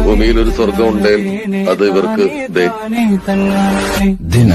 ഭൂമിയിൽ ഒരു സ്വർഗം ഉണ്ടെങ്കിൽ അത് ഇവർക്ക് ദേ ദിന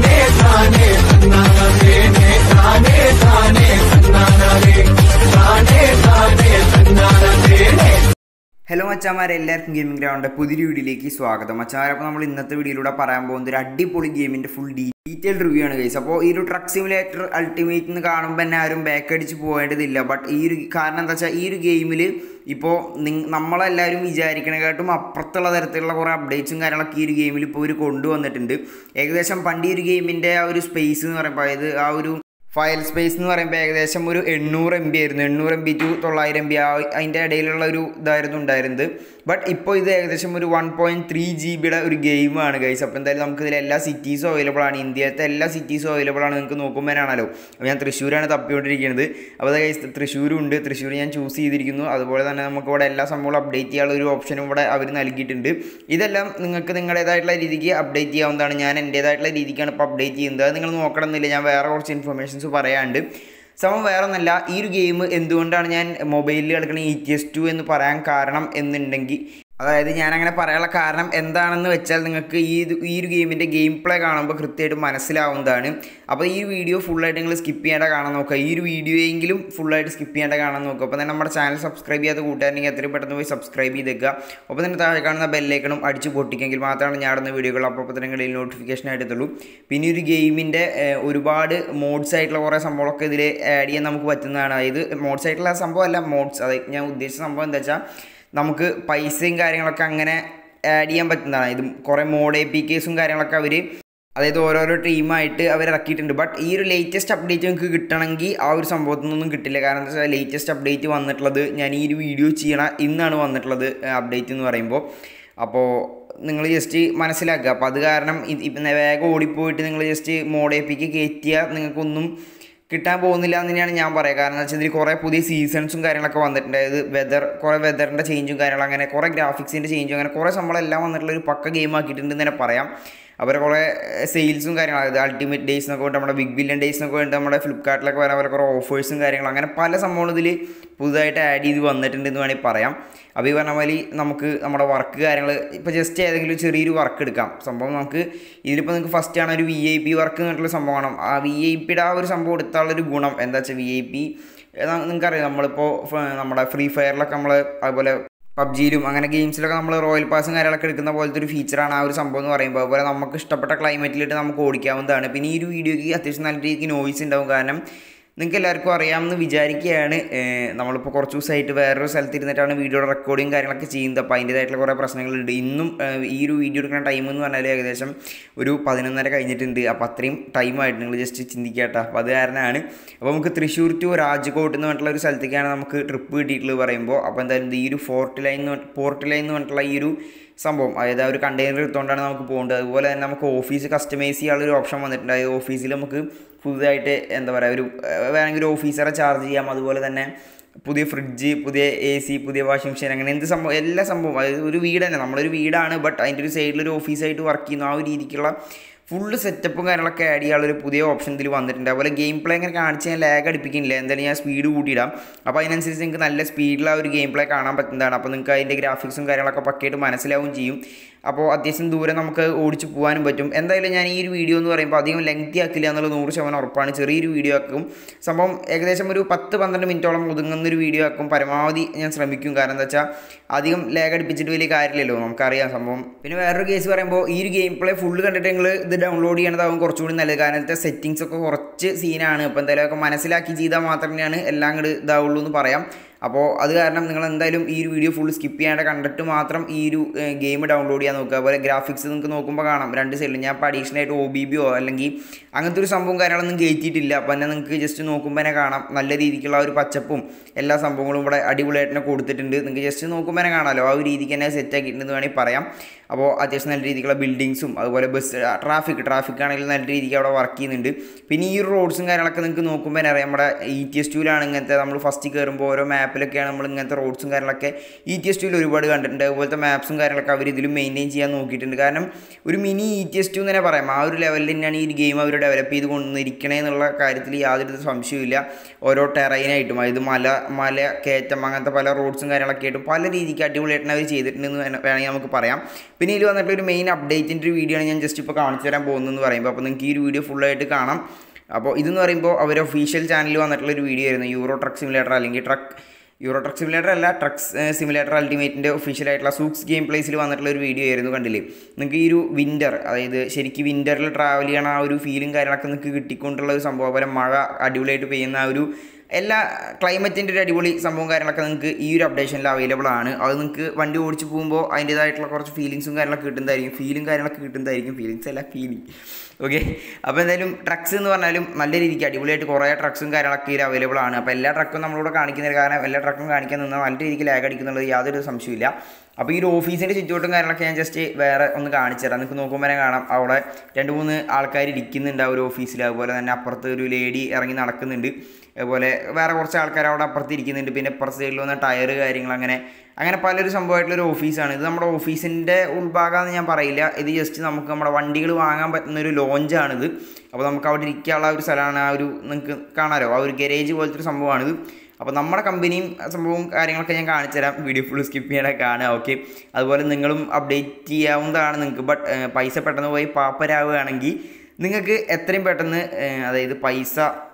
ഹലോ മച്ചാമാരെ എല്ലാവർക്കും ഗെയിമിംഗ് ഗ്രൗണ്ട് പുതിയൊരു വീഡിയോയിലേക്ക് സ്വാഗതം മച്ചാമാരെ അപ്പോൾ നമ്മൾ ഇന്നത്തെ വീഡിയോയിലൂടെ പറയാൻ പോകുന്നത് ഒരു അടിപൊളി ഗെയിമിൻ്റെ ഫുൾ ഡീറ്റെയിൽ റിവ്യൂ ആണ് ഗൈസ് അപ്പോൾ ഈ ഒരു ട്രക്ക് സിമുലേറ്റർ അൾട്ടിമേറ്റ് എന്ന് കാണുമ്പോൾ തന്നെ ആരും ബാക്ക് അടിച്ച് പോകേണ്ടതില്ല ബട്ട് ഈ ഒരു കാരണം എന്താ വെച്ചാൽ ഈ ഒരു ഗെയിമിൽ ഇപ്പോൾ നിങ് നമ്മളെല്ലാവരും വിചാരിക്കണേക്കാട്ടും അപ്പുറത്തുള്ള തരത്തിലുള്ള കുറേ അപ്ഡേറ്റ്സും കാര്യങ്ങളൊക്കെ ഈ ഒരു ഗെയിമിൽ ഇപ്പോൾ ഒരു കൊണ്ടുവന്നിട്ടുണ്ട് ഏകദേശം പണ്ട് ഈ ഒരു ഗെയിമിൻ്റെ ആ ഒരു സ്പേസ് എന്ന് പറയുമ്പോൾ അതായത് ആ ഒരു ഫയൽ സ്പേസ് എന്ന് പറയുമ്പോൾ ഏകദേശം ഒരു എണ്ണൂറ് എം ബി ആയിരുന്നു എണ്ണൂറ് എം ബി ടു തൊള്ളായിരം എം ബി അതിൻ്റെ ഇടയിലുള്ള ഒരു ഇതായിരുന്നു ഉണ്ടായിരുന്നത് ബട്ട് ഇപ്പോൾ ഇത് ഏകദേശം ഒരു വൺ പോയിൻറ്റ് ത്രീ ജി ബിയുടെ ഒരു ഗെയിമാണ് ഗൈസ് അപ്പോൾ എന്തായാലും നമുക്ക് ഇതിൽ എല്ലാ സിറ്റീസും അവൈലബിൾ ആണ് ഇന്ത്യയിലത്തെ എല്ലാ സിറ്റീസും അവൈലബിൾ ആണ് നിങ്ങൾക്ക് നോക്കുമ്പോഴാണല്ലോ അപ്പോൾ ഞാൻ തൃശ്ശൂരാണ് തപ്പിക്കൊണ്ടിരിക്കുന്നത് അപ്പോൾ അത് ഗൈസ് തൃശ്ശൂരും ഉണ്ട് തൃശ്ശൂർ ഞാൻ ചൂസ് ചെയ്തിരിക്കുന്നു അതുപോലെ തന്നെ നമുക്ക് ഇവിടെ എല്ലാ സംഭവങ്ങളും അപ്ഡേറ്റ് ചെയ്യാനുള്ള ഒരു ഓപ്ഷനും ഇവിടെ അവർ നൽകിയിട്ടുണ്ട് ഇതെല്ലാം നിങ്ങൾക്ക് നിങ്ങളുടേതായിട്ടുള്ള രീതിക്ക് അപ്ഡേറ്റ് ചെയ്യാവുന്നതാണ് ഞാൻ എൻ്റേതായിട്ടുള്ള രീതിക്കാണ് ഇപ്പോൾ അപ്ഡേറ്റ് ചെയ്യുന്നത് അത് നിങ്ങൾ നോക്കണമെന്നില്ല ഞാൻ വേറെ കുറച്ച് ഇൻഫർമേഷൻസ് പറയാണ്ട് സമം വേറെ ഒന്നല്ല ഈ ഒരു ഗെയിം എന്തുകൊണ്ടാണ് ഞാൻ മൊബൈലിൽ കളിക്കുന്ന ഇ ടി എസ് ടു എന്ന് പറയാൻ കാരണം എന്നുണ്ടെങ്കിൽ അതായത് ഞാൻ അങ്ങനെ പറയാനുള്ള കാരണം എന്താണെന്ന് വെച്ചാൽ നിങ്ങൾക്ക് ഈ ഇത് ഈ ഒരു ഗെയിമിൻ്റെ ഗെയിം പ്ലേ കാണുമ്പോൾ കൃത്യമായിട്ട് മനസ്സിലാവുന്നതാണ് അപ്പോൾ ഈ വീഡിയോ ഫുള്ളായിട്ട് നിങ്ങൾ സ്കിപ്പ് ചെയ്യേണ്ട കാണാൻ നോക്കുക ഈ ഒരു വീഡിയോയെങ്കിലും ഫുള്ളായിട്ട് സ്കിപ്പ് ചെയ്യേണ്ട കാണാൻ നോക്കുക അപ്പോൾ തന്നെ നമ്മുടെ ചാനൽ സബ്സ്ക്രൈബ് ചെയ്യാത്ത കൂട്ടുകാരെങ്കിൽ എത്രയും പെട്ടെന്ന് പോയി സബ്സ്ക്രൈബ് ചെയ്തേക്കുക അപ്പോൾ തന്നെ താഴെ കാണുന്ന ബെല്ലേക്കണം അടിച്ച് പൊട്ടിക്കെങ്കിൽ മാത്രമാണ് ഞാൻ ഇടുന്ന വീഡിയോകൾ അപ്പോൾ തന്നെ നിങ്ങളിൽ നോട്ടിഫിക്കേഷൻ ആയിട്ടുള്ളൂ പിന്നെ ഈ ഒരു ഗെയിമിൻ്റെ ഒരുപാട് മോഡ്സ് ആയിട്ടുള്ള കുറേ സംഭവങ്ങളൊക്കെ ഇതിൽ ആഡ് ചെയ്യാൻ നമുക്ക് പറ്റുന്നതാണ് അതായത് മോഡ്സ് ആയിട്ടുള്ള സംഭവമല്ല മോഡ്സ് അതായത് ഞാൻ ഉദ്ദേശിച്ച സംഭവം എന്താ വെച്ചാൽ നമുക്ക് പൈസയും കാര്യങ്ങളൊക്കെ അങ്ങനെ ആഡ് ചെയ്യാൻ പറ്റുന്നതാണ് ഇത് കുറേ മോഡ് എ പി കേസും കാര്യങ്ങളൊക്കെ അവർ അതായത് ഓരോരോ ടീമായിട്ട് അവർ ഇറക്കിയിട്ടുണ്ട് ബട്ട് ഈ ഒരു ലേറ്റസ്റ്റ് അപ്ഡേറ്റ് നിങ്ങൾക്ക് കിട്ടണമെങ്കിൽ ആ ഒരു സംഭവത്തിൽ നിന്നൊന്നും കിട്ടില്ല കാരണം എന്താ വെച്ചാൽ ലേറ്റസ്റ്റ് അപ്ഡേറ്റ് വന്നിട്ടുള്ളത് ഞാൻ ഈ ഒരു വീഡിയോ ചെയ്യണ ഇന്നാണ് വന്നിട്ടുള്ളത് അപ്ഡേറ്റ് എന്ന് പറയുമ്പോൾ അപ്പോൾ നിങ്ങൾ ജസ്റ്റ് മനസ്സിലാക്കുക അപ്പോൾ അത് കാരണം ഇപ്പം വേഗം ഓടിപ്പോയിട്ട് നിങ്ങൾ ജസ്റ്റ് മോഡ് എ പിക്ക് കയറ്റിയാൽ നിങ്ങൾക്കൊന്നും കിട്ടാൻ പോകുന്നില്ല എന്ന് തന്നെയാണ് ഞാൻ പറയുക കാരണം എന്താ വെച്ചാൽ ഇതിൽ കുറേ പുതിയ സീസൺസും കാര്യങ്ങളൊക്കെ വന്നിട്ടുണ്ട് അതായത് വെതർ കുറേ വെതറിൻ്റെ ചേഞ്ചും കാര്യങ്ങളും അങ്ങനെ കുറേ ഗ്രാഫിക്സിൻ്റെ ചേഞ്ചും അങ്ങനെ കുറേ സംഭവം എല്ലാം വന്നിട്ടുള്ള ഒരു പക്ക ഗെയിം ആക്കിയിട്ടുണ്ടെന്ന് തന്നെ പറയാം അവരെ കുറേ സെയിൽസും കാര്യങ്ങളും അതായത് അൾട്ടിമേറ്റ് ഡേയ്സ് എന്നൊക്കെ കൊണ്ട് നമ്മുടെ ബിഗ് ബില്യൺ ഡേയ്സ് എന്നൊക്കെ കൊണ്ട് നമ്മുടെ ഫ്ലിപ്കാർട്ടിലൊക്കെ വരാൻ പോലെ കുറേ ഓഫേഴ്സും കാര്യങ്ങളും അങ്ങനെ പല സംഭവങ്ങളും ഇതിൽ പുതുതായിട്ട് ആഡ് ചെയ്ത് വന്നിട്ടുണ്ടെന്ന് വേണമെങ്കിൽ പറയാം അപ്പോൾ ഈ പറഞ്ഞ പോലെ നമുക്ക് നമ്മുടെ വർക്ക് കാര്യങ്ങൾ ഇപ്പോൾ ജസ്റ്റ് ഏതെങ്കിലും ചെറിയൊരു വർക്ക് എടുക്കാം സംഭവം നമുക്ക് ഇതിലിപ്പോൾ നിങ്ങൾക്ക് ഫസ്റ്റ് ആണ് ഒരു വി ഐ പി വർക്ക് എന്ന് പറഞ്ഞിട്ടുള്ള സംഭവമാണ് ആ വി ഐ പിയുടെ ആ ഒരു സംഭവം എടുത്താലുള്ളൊരു ഗുണം എന്താ വെച്ചാൽ വി ഐ പി നിങ്ങൾക്കറിയാം നമ്മളിപ്പോൾ നമ്മുടെ ഫ്രീ ഫയറിലൊക്കെ നമ്മൾ അതുപോലെ പബ്ജിയിലും അങ്ങനെ ഗെയിംസിലൊക്കെ നമ്മൾ റോയൽ പാസും കാര്യങ്ങളൊക്കെ എടുക്കുന്ന പോലത്തെ ഒരു ഫീച്ചറാണ് ആ ഒരു സംഭവം എന്ന് പറയുമ്പോൾ അതുപോലെ നമുക്ക് ഇഷ്ടപ്പെട്ട ക്ലൈമറ്റിലിട്ട് നമുക്ക് ഓടിക്കാവുന്നതാണ് പിന്നെ ഈ ഒരു വീഡിയോയ്ക്ക് അത്യാവശ്യം നല്ല രീതിക്ക് നോയ്സ് ഉണ്ടാവും കാരണം നിങ്ങൾക്ക് എല്ലാവർക്കും അറിയാമെന്ന് വിചാരിക്കുകയാണ് നമ്മളിപ്പോൾ കുറച്ച് ദിവസമായിട്ട് വേറൊരു സ്ഥലത്ത് ഇരുന്നിട്ടാണ് വീഡിയോ റെക്കോർഡിങ് കാര്യങ്ങളൊക്കെ ചെയ്യുന്നത് അപ്പോൾ അതിൻ്റേതായിട്ടുള്ള കുറേ പ്രശ്നങ്ങളുണ്ട് ഇന്നും ഈ ഒരു വീഡിയോ എടുക്കുന്ന ടൈം എന്ന് പറഞ്ഞാൽ ഏകദേശം ഒരു പതിനൊന്നര കഴിഞ്ഞിട്ടുണ്ട് അപ്പോൾ അത്രയും ടൈമായിട്ട് നിങ്ങൾ ജസ്റ്റ് ചിന്തിക്കാട്ടോ അപ്പോൾ അത് കാരണമാണ് അപ്പോൾ നമുക്ക് തൃശ്ശൂർ ടു രാജ്കോട്ട് എന്ന് പറഞ്ഞിട്ടുള്ള ഒരു സ്ഥലത്തേക്കാണ് നമുക്ക് ട്രിപ്പ് കിട്ടിയിട്ടുള്ളത് പറയുമ്പോൾ അപ്പോൾ എന്തായാലും ഈ ഒരു ഫോർട്ട് ലൈൻ പോർട്ട് ലൈൻ എന്ന് പറഞ്ഞിട്ടുള്ള ഈ ഒരു സംഭവം അതായത് ആ ഒരു കണ്ടെയ്നർ എടുത്തുകൊണ്ടാണ് നമുക്ക് പോകേണ്ടത് അതുപോലെ തന്നെ നമുക്ക് ഓഫീസ് കസ്റ്റമൈസ് ചെയ്യാനുള്ള ഒരു ഓപ്ഷൻ വന്നിട്ടുണ്ട് അതായത് ഓഫീസിൽ നമുക്ക് പുതുതായിട്ട് എന്താ പറയുക ഒരു വേണമെങ്കിൽ ഒരു ഓഫീസറെ ചാർജ് ചെയ്യാം അതുപോലെ തന്നെ പുതിയ ഫ്രിഡ്ജ് പുതിയ എ സി പുതിയ വാഷിംഗ് മെഷീൻ അങ്ങനെ എന്ത് സംഭവം എല്ലാ സംഭവം അതായത് ഒരു വീട് തന്നെ നമ്മളൊരു വീടാണ് ബട്ട് അതിൻ്റെ ഒരു സൈഡിലൊരു ഓഫീസായിട്ട് വർക്ക് ചെയ്യുന്ന ആ ഒരു രീതിക്കുള്ള ഫുള്ള് സെറ്റപ്പും കാര്യങ്ങളൊക്കെ ആഡ് ചെയ്യാനുള്ള ഒരു പുതിയ ഓപ്ഷൻ ഇതിൽ വന്നിട്ടുണ്ട് അതുപോലെ ഗെയിം പ്ലേ ഇങ്ങനെ കാണിച്ച് ഞാൻ ലാഗ് അടിപ്പിക്കുന്നില്ല എന്തായാലും ഞാൻ സ്പീഡ് കൂട്ടിയിടാം അപ്പോൾ അതിനനുസരിച്ച് നിങ്ങൾക്ക് നല്ല സ്പീഡിൽ ആ ഒരു ഗെയിം പ്ലേ കാണാൻ പറ്റുന്നതാണ് അപ്പോൾ നിങ്ങൾക്ക് അതിൻ്റെ ഗ്രാഫിക്സും കാര്യങ്ങളൊക്കെ പക്കയായിട്ട് മനസ്സിലാവും ചെയ്യും അപ്പോൾ അത്യാവശ്യം ദൂരെ നമുക്ക് ഓടിച്ച് പോകാനും പറ്റും എന്തായാലും ഞാൻ ഈ ഒരു വീഡിയോ എന്ന് പറയുമ്പോൾ അധികം ലെങ്തി ആക്കില്ല എന്നുള്ളത് നൂറ് ശതമാനം ഉറപ്പാണ് ചെറിയൊരു വീഡിയോ ആക്കും സംഭവം ഏകദേശം ഒരു പത്ത് പന്ത്രണ്ട് മിനിറ്റോളം ഒതുങ്ങുന്ന ഒരു വീഡിയോ ആക്കും പരമാവധി ഞാൻ ശ്രമിക്കും കാരണം എന്താ വെച്ചാൽ അധികം ലാഗ് അടിപ്പിച്ചിട്ട് വലിയ കാര്യമില്ലല്ലോ നമുക്കറിയാം സംഭവം പിന്നെ വേറൊരു കേസ് പറയുമ്പോൾ ഈ ഒരു ഗെയിം പ്ലേ ഫുള്ള് കണ്ടിട്ട് നിങ്ങൾ ഇത് ഡൗൺലോഡ് ചെയ്യണതാവും കുറച്ചുകൂടി നല്ലത് കാരണം ഇതിൻ്റെ സെറ്റിങ്സ് ഒക്കെ കുറച്ച് സീനാണ് അപ്പോൾ എന്തായാലും മനസ്സിലാക്കി ചെയ്താൽ മാത്രമേയാണ് എല്ലാം കൂടി ഇതാവുള്ളൂ എന്ന് പറയാം അപ്പോൾ അത് കാരണം നിങ്ങൾ എന്തായാലും ഈ ഒരു വീഡിയോ ഫുൾ സ്കിപ്പ് ചെയ്യാണ്ട് കണ്ടിട്ട് മാത്രം ഈ ഒരു ഗെയിം ഡൗൺലോഡ് ചെയ്യാൻ നോക്കുക അതുപോലെ ഗ്രാഫിക്സ് നിങ്ങൾക്ക് നോക്കുമ്പോൾ കാണാം രണ്ട് സൈഡിൽ ഞാൻ ഇപ്പോൾ അഡീഷണൽ ആയിട്ട് ഒ ബി ബിയോ അല്ലെങ്കിൽ അങ്ങനത്തെ ഒരു സംഭവം കാര്യങ്ങളൊന്നും കയറ്റിയിട്ടില്ല അപ്പോൾ തന്നെ നിങ്ങൾക്ക് ജസ്റ്റ് നോക്കുമ്പോൾ തന്നെ കാണാം നല്ല രീതിക്കുള്ള ഒരു പച്ചപ്പും എല്ലാ സംഭവങ്ങളും ഇവിടെ അടിപൊളിയായിട്ട് തന്നെ കൊടുത്തിട്ടുണ്ട് നിങ്ങൾക്ക് ജസ്റ്റ് നോക്കുമ്പോൾ തന്നെ കാണാമല്ലോ ആ ഒരു രീതിക്ക് തന്നെ സെറ്റ് ആക്കിയിട്ടുണ്ടെന്ന് വേണമെങ്കിൽ പറയാം അപ്പോൾ അത്യാവശ്യം നല്ല രീതിക്കുള്ള ബിൽഡിങ്സും അതുപോലെ ബസ് ട്രാഫിക് ട്രാഫിക് ആണെങ്കിലും നല്ല രീതിക്ക് അവിടെ വർക്ക് ചെയ്യുന്നുണ്ട് പിന്നെ ഈ റോഡ്സും കാര്യങ്ങളൊക്കെ നിങ്ങൾക്ക് നോക്കുമ്പോൾ തന്നെ അറിയാം നമ്മുടെ ഇ ടി എസ് ടുവിലാണ് ഇങ്ങനത്തെ നമ്മൾ ഫസ്റ്റ് കയറുമ്പോൾ ഓരോ മാപ്പ് മാപ്പിലൊക്കെയാണ് നമ്മൾ ഇങ്ങനത്തെ റോഡ്സും കാര്യങ്ങളൊക്കെ ഇ ടി എസ് ടുവിൽ ഒരുപാട് കണ്ടിട്ടുണ്ട് അതുപോലത്തെ മാപ്സും കാര്യങ്ങളൊക്കെ അവർ ഇതിൽ മെയിൻറ്റെയിൻ ചെയ്യാൻ നോക്കിയിട്ടുണ്ട് കാരണം ഒരു mini E T S two എന്ന് തന്നെ പറയാം ആ ഒരു ലെവലിൽ തന്നെയാണ് ഈ ഗെയിം അവർ ഡെവലപ്പ് ചെയ്ത് കൊണ്ടുവന്നിരിക്കണേ എന്നുള്ള കാര്യത്തിൽ യാതൊരു സംശയവുമില്ല ഓരോ ടെറൈനായിട്ടും അതായത് മല മല കയറ്റം അങ്ങനത്തെ പല റോഡ്സും കാര്യങ്ങളൊക്കെ ആയിട്ടും പല രീതിക്ക് അടിപൊളിയായിട്ട് അവർ ചെയ്തിട്ടുണ്ടെന്ന് വേണ- വേണമെങ്കിൽ നമുക്ക് പറയാം പിന്നെ ഇതിൽ വന്നിട്ടുള്ള ഒരു മെയിൻ അപ്ഡേറ്റിൻ്റെ ഒരു വീഡിയോ ആണ് ഞാൻ ജസ്റ്റ് ഇപ്പോൾ കാണിച്ചു തരാൻ പോകുന്നതെന്ന് പറയുമ്പോൾ അപ്പോൾ നിങ്ങൾക്ക് ഈ ഒരു വീഡിയോ ഫുള്ളായിട്ട് കാണാം അപ്പോൾ ഇതെന്ന് പറയുമ്പോൾ അവർ ഒഫീഷ്യൽ ചാനലിൽ വന്നിട്ടുള്ള ഒരു വീഡിയോ ആയിരുന്നു യൂറോ ട്രക്ക് സിമുലേറ്റർ അല്ലെങ്കിൽ ട്രക്ക് യൂറോ ട്രക്ക് സിമുലേറ്റർ അല്ല ട്രക്സ് സിമുലേറ്റർ അൾട്ടിമേറ്റിൻ്റെ ഒഫീഷ്യൽ ആയിട്ടുള്ള സൂക്സ് ഗെയിം പ്ലേസിൽ വന്നിട്ടുള്ള ഒരു വീഡിയോ ആയിരുന്നു കണ്ടില്ലേ നിങ്ങൾക്ക് ഈ ഒരു വിൻ്റർ അതായത് ശരിക്കും വിൻ്ററിൽ ട്രാവൽ ചെയ്യണ ആ ഒരു ഫീലും കാര്യങ്ങളൊക്കെ നിങ്ങൾക്ക് കിട്ടിക്കൊണ്ടുള്ള ഒരു സംഭവം പോലെ മഴ അടിപൊളിയായിട്ട് പെയ്യുന്ന ആ ഒരു എല്ലാ ക്ലൈമറ്റിൻ്റെ ഒരു അടിപൊളി സംഭവം കാര്യങ്ങളൊക്കെ നിങ്ങൾക്ക് ഈ ഒരു അപ്ഡേഷനിൽ അവൈലബിൾ ആണ് അത് നിങ്ങൾക്ക് വണ്ടി ഓടിച്ച് പോകുമ്പോൾ അതിൻ്റേതായിട്ടുള്ള കുറച്ച് ഫീലിങ്സും കാര്യങ്ങളൊക്കെ കിട്ടുന്നതായിരിക്കും ഫീലും കാര്യങ്ങളൊക്കെ കിട്ടുന്നതായിരിക്കും ഫീലിങ്സ് അല്ല ഫീലിംഗ് ഓക്കെ അപ്പോൾ എന്തായാലും ട്രക്സ് എന്ന് പറഞ്ഞാലും നല്ല രീതിക്ക് അടിപൊളിയായിട്ട് കുറേ ട്രക്സും കാര്യങ്ങളൊക്കെ ഇതിൽ അവൈലബിൾ ആണ് അപ്പോൾ എല്ലാ ട്രക്കും നമ്മളിവിടെ കാണിക്കുന്നത് കാരണം എല്ലാ ട്രക്കും കാണിക്കാൻ നിന്നാൽ നല്ല രീതിക്ക് ലാഗ് അടിക്കുന്നുള്ളത് യാതൊരു സംശയമില്ല അപ്പോൾ ഈ ഒരു ഓഫീസിൻ്റെ ചുറ്റുവട്ടും കാര്യങ്ങളൊക്കെ ഞാൻ ജസ്റ്റ് വേറെ ഒന്ന് കാണിച്ചു തരാം നിങ്ങൾക്ക് നോക്കുമ്പോൾ തന്നെ കാണാം അവിടെ രണ്ട് മൂന്ന് ആൾക്കാർ ഇരിക്കുന്നുണ്ട് ആ ഒരു ഓഫീസിൽ അതുപോലെ തന്നെ അപ്പുറത്ത് ഒരു ലേഡി ഇറങ്ങി നടക്കുന്നുണ്ട് അതുപോലെ വേറെ കുറച്ച് ആൾക്കാർ അവിടെ അപ്പുറത്ത് ഇരിക്കുന്നുണ്ട് പിന്നെ അപ്പുറത്ത് സൈഡിൽ വന്ന ടയർ കാര്യങ്ങൾ അങ്ങനെ അങ്ങനെ പലൊരു സംഭവമായിട്ടുള്ളൊരു ഓഫീസാണ് ഇത് നമ്മുടെ ഓഫീസിൻ്റെ ഉൾഭാഗമെന്ന് ഞാൻ പറയില്ല ഇത് ജസ്റ്റ് നമുക്ക് നമ്മുടെ വണ്ടികൾ വാങ്ങാൻ പറ്റുന്ന ഒരു ലോഞ്ചാണിത് അപ്പോൾ നമുക്ക് അവിടെ ഇരിക്കാനുള്ള ഒരു സ്ഥലമാണ് ആ ഒരു നിങ്ങൾക്ക് കാണാമല്ലോ ആ ഒരു ഗരേജ് പോലത്തെ ഒരു സംഭവമാണിത് അപ്പോൾ നമ്മുടെ കമ്പനിയും സംഭവവും കാര്യങ്ങളൊക്കെ ഞാൻ കാണിച്ചു തരാം വീഡിയോ ഫുൾ സ്കിപ്പ് ചെയ്യണ കാണുക ഓക്കെ അതുപോലെ നിങ്ങളും അപ്ഡേറ്റ് ചെയ്യാവുന്നതാണ് നിങ്ങൾക്ക് ബട്ട് പൈസ പെട്ടെന്ന് പോയി പാപ്പരാവുകയാണെങ്കിൽ നിങ്ങൾക്ക് എത്രയും പെട്ടെന്ന് ഏഹ്, അതായത് പൈസ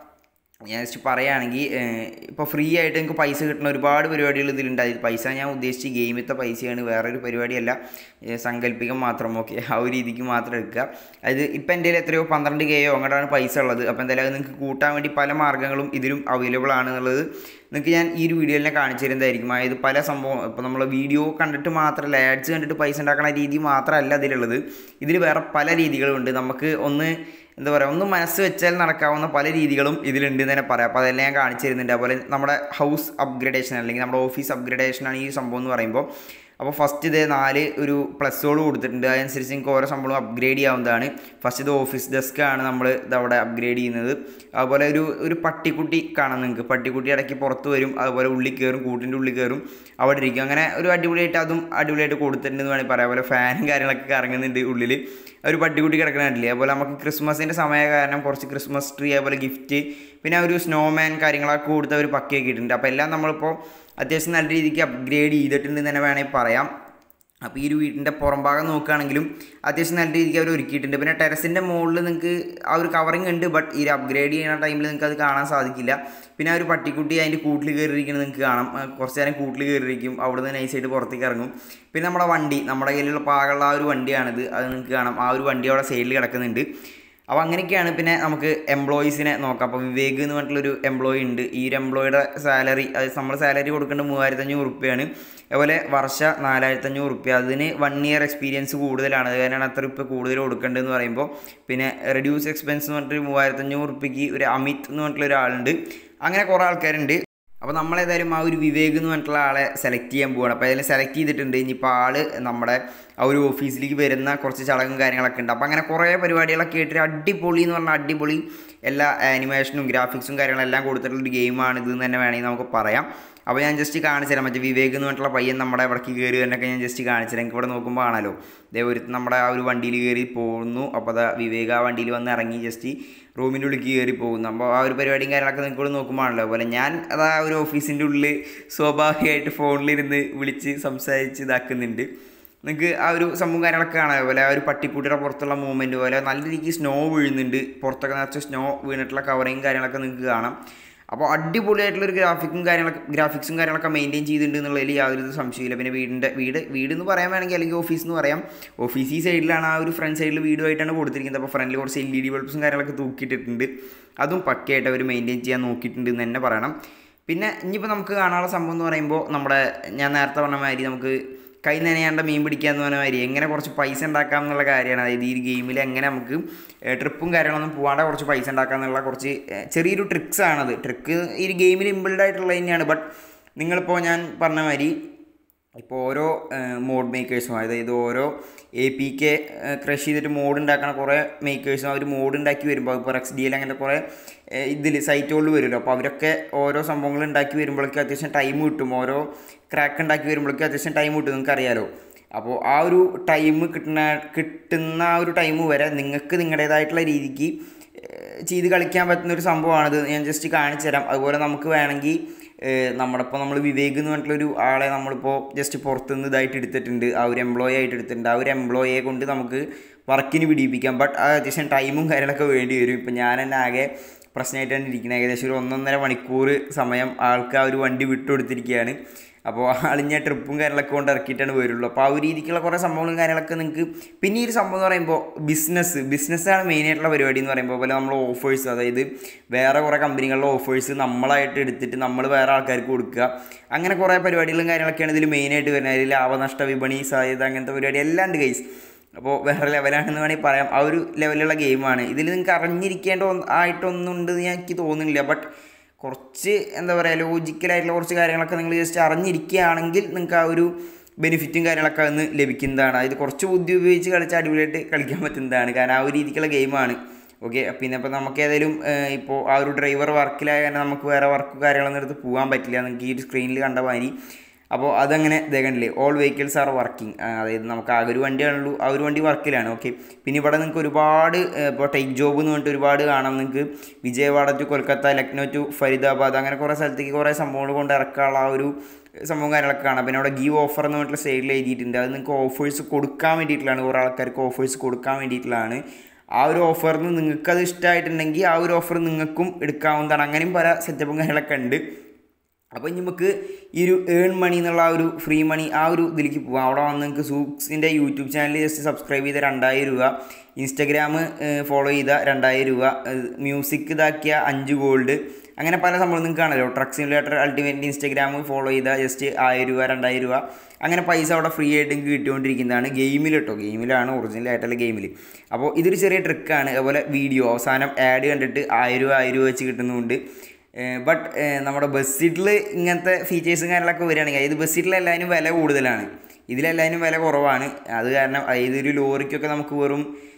ഞാൻ ജസ്റ്റ് പറയുകയാണെങ്കിൽ ഇപ്പോൾ ഫ്രീ ആയിട്ട് നിങ്ങൾക്ക് പൈസ കിട്ടുന്ന ഒരുപാട് പരിപാടികൾ ഇതിലുണ്ട് അതിൽ പൈസ ഞാൻ ഉദ്ദേശിച്ച് ഗെയിമിലത്തെ പൈസയാണ് വേറൊരു പരിപാടിയല്ല ഏഹ് സങ്കല്പികം മാത്രം ഓക്കെ ആ ഒരു രീതിക്ക് മാത്രം എടുക്കുക അതായത് ഇപ്പം എൻ്റെ കയ്യിൽ എത്രയോ പന്ത്രണ്ട് കെയോ അങ്ങോട്ടാണ് പൈസ ഉള്ളത് അപ്പോൾ എന്തായാലും അത് നിങ്ങൾക്ക് കൂട്ടാൻ വേണ്ടി പല മാർഗ്ഗങ്ങളും ഇതിലും അവൈലബിൾ ആണ് എന്നുള്ളത് നിങ്ങൾക്ക് ഞാൻ ഈ ഒരു വീഡിയോയിൽ ഞാൻ കാണിച്ചു തരുന്നതായിരിക്കും അതായത് പല സംഭവം ഇപ്പോൾ നമ്മൾ വീഡിയോ കണ്ടിട്ട് മാത്രമല്ല ആഡ്സ് കണ്ടിട്ട് പൈസ ഉണ്ടാക്കുന്ന രീതി മാത്രമല്ല ഇതിലുള്ളത് ഇതിൽ വേറെ പല രീതികളുമുണ്ട് നമുക്ക് ഒന്ന് എന്താ പറയുക ഒന്ന് മനസ്സ് വെച്ചാൽ നടക്കാവുന്ന പല രീതികളും ഇതിലുണ്ട് എന്ന് തന്നെ പറയാം അപ്പോൾ അതെല്ലാം ഞാൻ കാണിച്ചു തരുന്നുണ്ട് അതുപോലെ നമ്മുടെ ഹൗസ് അപ്ഗ്രഡേഷൻ അല്ലെങ്കിൽ നമ്മുടെ ഓഫീസ് അപ്ഗ്രഡേഷനാണ് ഈ സംഭവം എന്ന് പറയുമ്പോൾ അപ്പോൾ ഫസ്റ്റ് ഇത് നാല് ഒരു പ്ലസ്സോട് കൊടുത്തിട്ടുണ്ട് അതനുസരിച്ച് നിങ്ങൾക്ക് ഓരോ സംഭവം അപ്ഗ്രേഡ് ചെയ്യാവുന്നതാണ് ഫസ്റ്റ് ഇത് ഓഫീസ് ഡെസ്ക് ആണ് നമ്മൾ ഇതവിടെ അപ്ഗ്രേഡ് ചെയ്യുന്നത് അതുപോലെ ഒരു ഒരു പട്ടിക്കുട്ടി കാണാം നിങ്ങൾക്ക് പട്ടിക്കുട്ടി ഇടയ്ക്ക് പുറത്ത് വരും അതുപോലെ ഉള്ളിൽ കയറും കൂട്ടിൻ്റെ ഉള്ളിൽ കയറും അവിടെ ഇരിക്കും അങ്ങനെ ഒരു അടിപൊളിയായിട്ട് അതും അടിപൊളിയായിട്ട് കൊടുത്തിട്ടുണ്ടെന്ന് വേണമെങ്കിൽ പറയാം അതുപോലെ ഫാനും കാര്യങ്ങളൊക്കെ കറങ്ങുന്നുണ്ട് ഉള്ളിൽ ഒരു പട്ടിക്കുട്ടി കിടക്കണില്ലേ അതുപോലെ നമുക്ക് ക്രിസ്മസിൻ്റെ സമയ കാരണം കുറച്ച് ക്രിസ്മസ് ട്രീ അതുപോലെ ഗിഫ്റ്റ് പിന്നെ ഒരു സ്നോമാൻ കാര്യങ്ങളൊക്കെ കൊടുത്ത ഒരു പക്കിയൊക്കെ ഇട്ടിട്ടുണ്ട് അപ്പോൾ എല്ലാം നമ്മളിപ്പോൾ അത്യാവശ്യം നല്ല രീതിക്ക് അപ്ഗ്രേഡ് ചെയ്തിട്ടുണ്ടെന്ന് തന്നെ വേണമെങ്കിൽ പറയാം അപ്പോൾ ഈ ഒരു വീടിൻ്റെ പുറം ഭാഗം നോക്കുകയാണെങ്കിലും അത്യാവശ്യം നല്ല രീതിക്ക് അവർ ഒരുക്കിയിട്ടുണ്ട് പിന്നെ ടെറസിൻ്റെ മുകളിൽ നിങ്ങൾക്ക് ആ ഒരു കവറിങ് ഉണ്ട് ബട്ട് ഈ ഒരു അപ്ഗ്രേഡ് ചെയ്യുന്ന ടൈമിൽ നിങ്ങൾക്ക് അത് കാണാൻ സാധിക്കില്ല പിന്നെ ആ ഒരു പട്ടിക്കുട്ടി അതിൻ്റെ കൂട്ടിൽ കയറിയിരിക്കുന്നത് നിങ്ങൾക്ക് കാണാം ആ, കുറച്ച് നേരം കൂട്ടിൽ കയറിയിരിക്കും അവിടെ നിന്ന് നൈസായിട്ട് പുറത്തേക്ക് ഇറങ്ങും പിന്നെ നമ്മുടെ വണ്ടി നമ്മുടെ കയ്യിലുള്ള പാകമുള്ള ആ ഒരു വണ്ടിയാണിത് അത് നിങ്ങൾക്ക് കാണാം ആ ഒരു വണ്ടി അവിടെ സൈഡിൽ കിടക്കുന്നുണ്ട് അപ്പോൾ അങ്ങനെയൊക്കെയാണ് പിന്നെ നമുക്ക് എംപ്ലോയീസിനെ നോക്കാം അപ്പോൾ വിവേക് എന്ന് പറഞ്ഞിട്ടുള്ളൊരു എംപ്ലോയി ഉണ്ട് ഈ ഒരു എംപ്ലോയിയുടെ സാലറി അതായത് നമ്മൾ സാലറി കൊടുക്കേണ്ടത് മൂവായിരത്തഞ്ഞൂറ് റുപ്യയാണ് അതുപോലെ വർഷ നാലായിരത്തഞ്ഞൂറ് റുപ്യ അതിന് വൺ ഇയർ എക്സ്പീരിയൻസ് കൂടുതലാണ് അത് കാരണമാണ് അത്ര റുപ്യ കൂടുതൽ കൊടുക്കേണ്ടതെന്ന് പറയുമ്പോൾ പിന്നെ റെഡ്യൂസ് എക്സ്പെൻസ് എന്ന് പറഞ്ഞിട്ട് മൂവായിരത്തഞ്ഞൂറ് റുപ്യക്ക് ഒരു അമിത് എന്ന് പറഞ്ഞിട്ടുള്ള ഒരാളുണ്ട് അങ്ങനെ കുറേ ആൾക്കാരുണ്ട് അപ്പോൾ നമ്മളേതായാലും ആ ഒരു വിവേക് എന്ന് പറഞ്ഞിട്ടുള്ള ആളെ സെലക്ട് ചെയ്യാൻ പോവാണ് അപ്പോൾ അതിൽ സെലക്ട് ചെയ്തിട്ടുണ്ട് ഇനിയിപ്പോൾ ആൾ നമ്മുടെ ആ ഒരു ഓഫീസിലേക്ക് വരുന്ന കുറച്ച് ചടങ്ങും കാര്യങ്ങളൊക്കെ ഉണ്ട് അപ്പോൾ അങ്ങനെ കുറേ പരിപാടികളൊക്കെ ആയിട്ട് അടിപൊളി എന്ന് പറഞ്ഞാൽ അടിപൊളി എല്ലാ ആനിമേഷനും ഗ്രാഫിക്സും കാര്യങ്ങളെല്ലാം കൊടുത്തിട്ടുള്ള ഒരു ഗെയിമാണ് ഇത് തന്നെ വേണമെങ്കിൽ നമുക്ക് പറയാം അപ്പോൾ ഞാൻ ജസ്റ്റ് കാണിച്ചു തരാം മറ്റേ വിവേക് എന്ന് പറഞ്ഞിട്ടുള്ള പയ്യൻ നമ്മുടെ ഇവിടേക്ക് കയറി എന്നൊക്കെ ഞാൻ ജസ്റ്റ് കാണിച്ചു തരാം എനിക്ക് ഇവിടെ നോക്കുമ്പോൾ ആണല്ലോ ഇതേ ഒരു നമ്മുടെ ആ ഒരു വണ്ടിയിൽ കയറി പോകുന്നു അപ്പോൾ അതാ വിവേക് ആ വണ്ടിയിൽ വന്ന് ഇറങ്ങി ജസ്റ്റ് റൂമിൻ്റെ ഉള്ളിൽ കയറി പോകുന്നു അപ്പോൾ ആ ഒരു പരിപാടിയും കാര്യങ്ങളൊക്കെ നിങ്ങൾക്ക് ഇവിടെ നോക്കുമ്പോൾ ആണല്ലോ അതുപോലെ ഞാൻ അതാ ഒരു ഓഫീസിൻ്റെ ഉള്ളിൽ സ്വാഭാവികമായിട്ട് ഫോണിലിരുന്ന് വിളിച്ച് സംസാരിച്ച് ഇതാക്കുന്നുണ്ട് നിങ്ങൾക്ക് ആ ഒരു സംഭവം കാര്യങ്ങളൊക്കെ കാണാം അതുപോലെ ആ ഒരു പട്ടിക്കുട്ടിയുടെ പുറത്തുള്ള മൂവ്മെൻറ്റ് പോലെ നല്ല രീതിക്ക് സ്നോ വീഴുന്നുണ്ട് പുറത്തൊക്കെ നിറച്ച് സ്നോ വീണിട്ടുള്ള കവറിങ് കാര്യങ്ങളൊക്കെ നിങ്ങൾക്ക് കാണാം അപ്പോൾ അടിപൊളിയായിട്ടുള്ളൊരു ഗ്രാഫിക്കും കാര്യങ്ങളൊക്കെ ഗ്രാഫിക്സും കാര്യങ്ങളൊക്കെ മെയിൻറ്റെയിൻ ചെയ്തിട്ടുണ്ട് എന്നുള്ളതിൽ യാതൊരു സംശയമില്ല പിന്നെ വീടിൻ്റെ വീട് വീട് എന്ന് പറയാൻ വേണമെങ്കിൽ അല്ലെങ്കിൽ ഓഫീസ് എന്ന് പറയാം ഓഫീസ് ഈ സൈഡിലാണ് ആ ഒരു ഫ്രണ്ട് സൈഡിൽ വീടുമായിട്ടാണ് കൊടുത്തിരിക്കുന്നത് അപ്പോൾ ഫ്രണ്ടിൽ കുറച്ച് എൽ ഇ ഡി ബൾബ്സും കാര്യങ്ങളൊക്കെ തൂക്കിയിട്ടിട്ടുണ്ട് അതും പക്കയായിട്ട് അവർ മെയിൻറ്റെയിൻ ചെയ്യാൻ നോക്കിയിട്ടുണ്ട് എന്ന് തന്നെ പറയണം പിന്നെ ഇനിയിപ്പോൾ നമുക്ക് കാണാനുള്ള സംഭവം എന്ന് പറയുമ്പോൾ നമ്മുടെ ഞാൻ നേരത്തെ പറഞ്ഞ മാതിരി നമുക്ക് കൈ നനയാണ്ട മീൻ പിടിക്കുക എന്ന് പറഞ്ഞ മാതിരി എങ്ങനെ കുറച്ച് പൈസ ഉണ്ടാക്കാം എന്നുള്ള കാര്യമാണ് അതായത് ഈ ഒരു ഗെയിമിൽ എങ്ങനെ നമുക്ക് ട്രിപ്പും കാര്യങ്ങളൊന്നും പോകാണ്ട് കുറച്ച് പൈസ ഉണ്ടാക്കാം എന്നുള്ള കുറച്ച് ഏഹ്, ചെറിയൊരു ട്രിക്സ് ആണത് ട്രിക്ക് ഈ ഒരു ഗെയിമിൽ ഇമ്പിൾഡ് ആയിട്ടുള്ളത് തന്നെയാണ് ബട്ട് നിങ്ങളിപ്പോൾ ഞാൻ പറഞ്ഞ മാതിരി ഇപ്പോൾ ഓരോ മോഡ് മേക്കേഴ്സും അതായത് ഓരോ എ പി കെ ക്രഷ് ചെയ്തിട്ട് മോഡ് ഉണ്ടാക്കണ കുറേ മേക്കേഴ്സും അവർ മോഡ് ഉണ്ടാക്കി വരുമ്പോൾ ഇപ്പോൾ എക്സ് ഡി എൽ അങ്ങനെ കുറേ ഇതിൽ സൈറ്റുകളിൽ വരുമല്ലോ അപ്പോൾ അവരൊക്കെ ഓരോ സംഭവങ്ങൾ ഉണ്ടാക്കി വരുമ്പോഴേക്കും അത്യാവശ്യം ടൈം കിട്ടും ഓരോ ക്രാക്ക് ഉണ്ടാക്കി വരുമ്പോഴേക്കും അത്യാവശ്യം ടൈം കിട്ടും നിങ്ങൾക്ക് അറിയാലോ അപ്പോൾ ആ ഒരു ടൈം കിട്ടുന്ന കിട്ടുന്ന ആ ഒരു ടൈം വരെ നിങ്ങൾക്ക് നിങ്ങളുടേതായിട്ടുള്ള രീതിക്ക് ചെയ്ത് കളിക്കാൻ പറ്റുന്ന ഒരു സംഭവമാണിത് ഞാൻ ജസ്റ്റ് കാണിച്ചു തരാം അതുപോലെ നമുക്ക് വേണമെങ്കിൽ നമ്മുടെ ഇപ്പോൾ നമ്മൾ വിവേക് എന്ന് പറഞ്ഞിട്ടുള്ളൊരു ആളെ നമ്മളിപ്പോൾ ജസ്റ്റ് പുറത്തുനിന്ന് ഇതായിട്ട് എടുത്തിട്ടുണ്ട് ആ ഒരു എംപ്ലോയി ആയിട്ട് എടുത്തിട്ടുണ്ട് ആ ഒരു എംപ്ലോയിയെ കൊണ്ട് നമുക്ക് വർക്കിന് പിടിപ്പിക്കാം ബട്ട് അത്യാവശ്യം ടൈമും കാര്യങ്ങളൊക്കെ വേണ്ടി വരും ഇപ്പം ഞാൻ തന്നെ ആകെ പ്രശ്നമായിട്ടാണ് ഇരിക്കുന്നത് ഏകദേശം ഒരു ഒന്നൊന്നര മണിക്കൂർ സമയം ആൾക്ക് ആ ഒരു വണ്ടി വിട്ടുകൊടുത്തിരിക്കുകയാണ് അപ്പോൾ ആളിഞ്ഞ ട്രിപ്പും കാര്യങ്ങളൊക്കെ കൊണ്ട് ഇറക്കിയിട്ടാണ് വരുള്ളൂ അപ്പോൾ ആ ഒരു രീതിക്കുള്ള കുറേ സംഭവങ്ങളും കാര്യങ്ങളൊക്കെ നിങ്ങൾക്ക് പിന്നെ ഈ ഒരു സംഭവം എന്ന് പറയുമ്പോൾ ബിസിനസ് ബിസിനസ്സാണ് മെയിനായിട്ടുള്ള പരിപാടി എന്ന് പറയുമ്പോൾ പോലെ നമ്മൾ ഓഫേഴ്സ് അതായത് വേറെ കുറേ കമ്പനികളിലെ ഓഫേഴ്സ് നമ്മളായിട്ട് എടുത്തിട്ട് നമ്മൾ വേറെ ആൾക്കാർക്ക് കൊടുക്കുക അങ്ങനെ കുറേ പരിപാടികളും കാര്യങ്ങളൊക്കെയാണ് ഇതിൽ മെയിനായിട്ട് വരുന്നത് അതിൽ ലാഭനഷ്ട വിപണി സാധ്യത അങ്ങനത്തെ പരിപാടി എല്ലാം ഉണ്ട് ഗൈസ് അപ്പോൾ വേറെ ലെവലാണെന്ന് വേണമെങ്കിൽ പറയാം ആ ഒരു ലെവലുള്ള ഗെയിമാണ് ഇതിൽ നിങ്ങൾക്ക് അറിഞ്ഞിരിക്കേണ്ട ആയിട്ടൊന്നും ഉണ്ടെന്ന് എനിക്ക് തോന്നുന്നില്ല ബട്ട് കുറച്ച് എന്താ പറയുക ലോജിക്കലായിട്ടുള്ള കുറച്ച് കാര്യങ്ങളൊക്കെ നിങ്ങൾ ജസ്റ്റ് അറിഞ്ഞിരിക്കുകയാണെങ്കിൽ നിങ്ങൾക്ക് ആ ഒരു ബെനിഫിറ്റും കാര്യങ്ങളൊക്കെ അന്ന് ലഭിക്കുന്നതാണ് അതായത് കുറച്ച് ബുദ്ധി ഉപയോഗിച്ച് കളിച്ച് അടിപൊളിയായിട്ട് കളിക്കാൻ പറ്റുന്നതാണ് കാരണം ആ ഒരു രീതിക്കുള്ള ഗെയിമാണ് ഓക്കെ പിന്നെ ഇപ്പോൾ നമുക്ക് ഏതായാലും ഇപ്പോൾ ആ ഒരു ഡ്രൈവർ വർക്കിലായ കാരണം നമുക്ക് വേറെ വർക്ക് കാര്യങ്ങളൊന്നും എടുത്ത് പോകാൻ പറ്റില്ല നിങ്ങൾക്ക് ഈ ഒരു സ്ക്രീനിൽ കണ്ട മാതിരി അപ്പോൾ അതങ്ങനെ ഇതേകണ്ടില്ലേ ഓൾ വെഹിക്കിൾസ് ആർ വർക്കിംഗ് അതായത് നമുക്ക് ആകെ ഒരു വണ്ടിയാണുള്ളൂ ആ ഒരു വണ്ടി വർക്കിലാണ് ഓക്കെ പിന്നെ ഇവിടെ നിങ്ങൾക്ക് ഒരുപാട് ഇപ്പോൾ ടേക്ക് ജോബ് എന്ന് പറഞ്ഞിട്ട് ഒരുപാട് കാണാം നിങ്ങൾക്ക് വിജയവാഡ ടു കൊൽക്കത്ത ലക്നൗ ടു ഫരീദാബാദ് അങ്ങനെ കുറേ സ്ഥലത്തേക്ക് കുറേ സംഭവങ്ങൾ കൊണ്ട് ഇറക്കാനുള്ള ആ ഒരു സംഭവം കാര്യങ്ങളൊക്കെ കാണാം പിന്നെ അവിടെ ഗീവ് ഓഫർ എന്ന് പറഞ്ഞിട്ടുള്ള സൈഡിൽ എഴുതിയിട്ടുണ്ട് അത് നിങ്ങൾക്ക് ഓഫേഴ്സ് കൊടുക്കാൻ വേണ്ടിയിട്ടുള്ളതാണ് കുറേ ആൾക്കാർക്ക് ഓഫേഴ്സ് കൊടുക്കാൻ വേണ്ടിയിട്ടുള്ളതാണ് ആ ഒരു ഓഫറിന് നിങ്ങൾക്കത് ഇഷ്ടമായിട്ടുണ്ടെങ്കിൽ ആ ഒരു ഓഫർ നിങ്ങൾക്കും എടുക്കാവുന്നതാണ് അങ്ങനെയും പല സെറ്റപ്പും കാര്യങ്ങളൊക്കെ ഉണ്ട് അപ്പോൾ ഇനി നമുക്ക് ഈ ഒരു ഏൺ മണി എന്നുള്ള ആ ഒരു ഫ്രീ മണി ആ ഒരു ഇതിലേക്ക് പോകാം അവിടെ വന്ന് നിങ്ങൾക്ക് സൂക്സിൻ്റെ യൂട്യൂബ് ചാനൽ ജസ്റ്റ് സബ്സ്ക്രൈബ് ചെയ്ത രണ്ടായിരം രൂപ ഇൻസ്റ്റഗ്രാം ഫോളോ ചെയ്ത രണ്ടായിരം രൂപ മ്യൂസിക് ഇതാക്കിയ അഞ്ച് ഗോൾഡ് അങ്ങനെ പല സംഭവം നിങ്ങൾക്ക് കാണല്ലോ truck simulator ultimate Instagram follow ചെയ്ത ജസ്റ്റ് ആയിരം രൂപ രണ്ടായിരം രൂപ അങ്ങനെ പൈസ അവിടെ ഫ്രീ ആയിട്ട് നിങ്ങൾക്ക് കിട്ടിക്കൊണ്ടിരിക്കുന്നതാണ് ഗെയിമിൽ കേട്ടോ ഗെയിമിലാണ് ഒറിജിനൽ ആയിട്ടുള്ള ഗെയിമിൽ അപ്പോൾ ഇതൊരു ചെറിയ ട്രിക്കാണ് അതുപോലെ വീഡിയോ അവസാനം ആഡ് കണ്ടിട്ട് ആയിരം രൂപ ആയിരം രൂപ വെച്ച് കിട്ടുന്നുണ്ട് ബട്ട് നമ്മുടെ ബസ് സീറ്റിൽ ഇങ്ങനത്തെ ഫീച്ചേഴ്സും കാര്യങ്ങളൊക്കെ വരികയാണെങ്കിൽ ഇത് ബസ് സീറ്റിൽ എല്ലാവരും വില കൂടുതലാണ് ഇതിലെല്ലാവരും വില കുറവാണ് അത് കാരണം ഇതൊരു ലോറിക്കൊക്കെ നമുക്ക് വെറും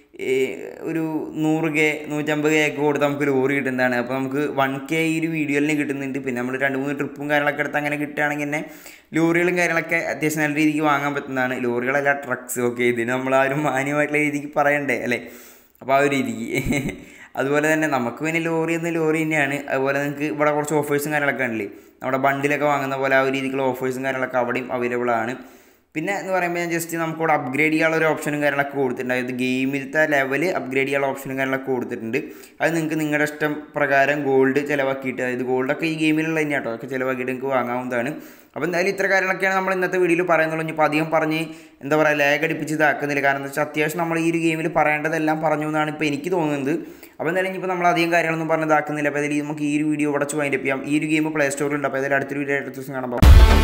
ഒരു നൂറ് കെ നൂറ്റമ്പത് കെ ഒക്കെ കൊടുത്ത് നമുക്ക് ലോറി കിട്ടുന്നതാണ് അപ്പോൾ നമുക്ക് വൺ കെ ഈ ഒരു വീഡിയോയിൽ കിട്ടുന്നുണ്ട് പിന്നെ നമ്മൾ രണ്ട് മൂന്ന് ട്രിപ്പും കാര്യങ്ങളൊക്കെ എടുത്ത് അങ്ങനെ കിട്ടുകയാണെങ്കിൽ തന്നെ ലോറികളും കാര്യങ്ങളൊക്കെ അത്യാവശ്യം നല്ല രീതിക്ക് വാങ്ങാൻ പറ്റുന്നതാണ് ലോറികളല്ല ട്രക്സ് ഓക്കെ ഇതിന് നമ്മൾ ആ ഒരു മാന്യമായിട്ടുള്ള രീതിക്ക് പറയണ്ടേ അല്ലേ അപ്പോൾ ആ ഒരു രീതിക്ക് അതുപോലെ തന്നെ നമുക്ക് പിന്നെ ലോറി എന്ന ലോറി തന്നെയാണ് അതുപോലെ നിങ്ങൾക്ക് ഇവിടെ കുറച്ച് ഓഫേഴ്സും കാര്യങ്ങളൊക്കെ ഉണ്ടല്ലേ നമ്മുടെ ബണ്ടിലൊക്കെ വാങ്ങുന്ന പോലെ ആ ഒരു രീതിക്കുള്ള ഓഫേഴ്സും കാര്യങ്ങളൊക്കെ അവിടെയും അവൈലബിൾ ആണ് പിന്നെ എന്ന് പറയുമ്പോൾ ഞാൻ ജസ്റ്റ് നമുക്കിവിടെ അപ്ഗ്രേഡ് ചെയ്യാനുള്ള ഒരു ഓപ്ഷനും കാര്യങ്ങളൊക്കെ കൊടുത്തിട്ടുണ്ട് അതായത് ഗെയിമിലത്തെ ലെവൽ അപ്ഗ്രേഡ് ചെയ്യാനുള്ള ഓപ്ഷനും കാര്യങ്ങളൊക്കെ കൊടുത്തിട്ടുണ്ട് അത് നിങ്ങൾക്ക് നിങ്ങളുടെ ഇഷ്ടം പ്രകാരം ഗോൾഡ് ചിലവാക്കിയിട്ട് അതായത് ഗോൾഡൊക്കെ ഈ ഗെയിമിലുള്ള തന്നെ കേട്ടോ അതൊക്കെ ചിലവാക്കിയിട്ട് നിങ്ങൾക്ക് വാങ്ങാവുന്നതാണ് അപ്പോൾ എന്തായാലും ഇത്ര കാര്യങ്ങളൊക്കെയാണ് നമ്മൾ ഇന്നത്തെ വീഡിയോയിൽ പറയുന്നുള്ളൂ ഇനിയിപ്പോൾ അധികം പറഞ്ഞ് എന്താ പറയുക ലാഗ് അടിപ്പിച്ച് ഇതാക്കുന്നില്ല കാരണം എന്താ വെച്ചാൽ അത്യാവശ്യം നമ്മൾ ഈ ഒരു ഗെയിമിൽ പറയേണ്ടതെല്ലാം പറഞ്ഞു എന്നാണ് ഇപ്പോൾ എനിക്ക് തോന്നുന്നത് അപ്പോൾ എന്തായാലും ഇനിയിപ്പോൾ നമ്മൾ അധികം കാര്യങ്ങളൊന്നും പറഞ്ഞ് ഇതാക്കുന്നില്ല അപ്പോൾ ഇതിൽ നമുക്ക് ഈ ഒരു വീഡിയോ ഉടച്ച് വൈൻഡപ്പ് ചെയ്യാം ഈ ഒരു ഗെയിം പ്ലേ സ്റ്റോറിലുണ്ട് അപ്പോൾ ഇതിൽ അടുത്തൊരു വീഡിയോ അടുത്ത ദിവസം കാണാം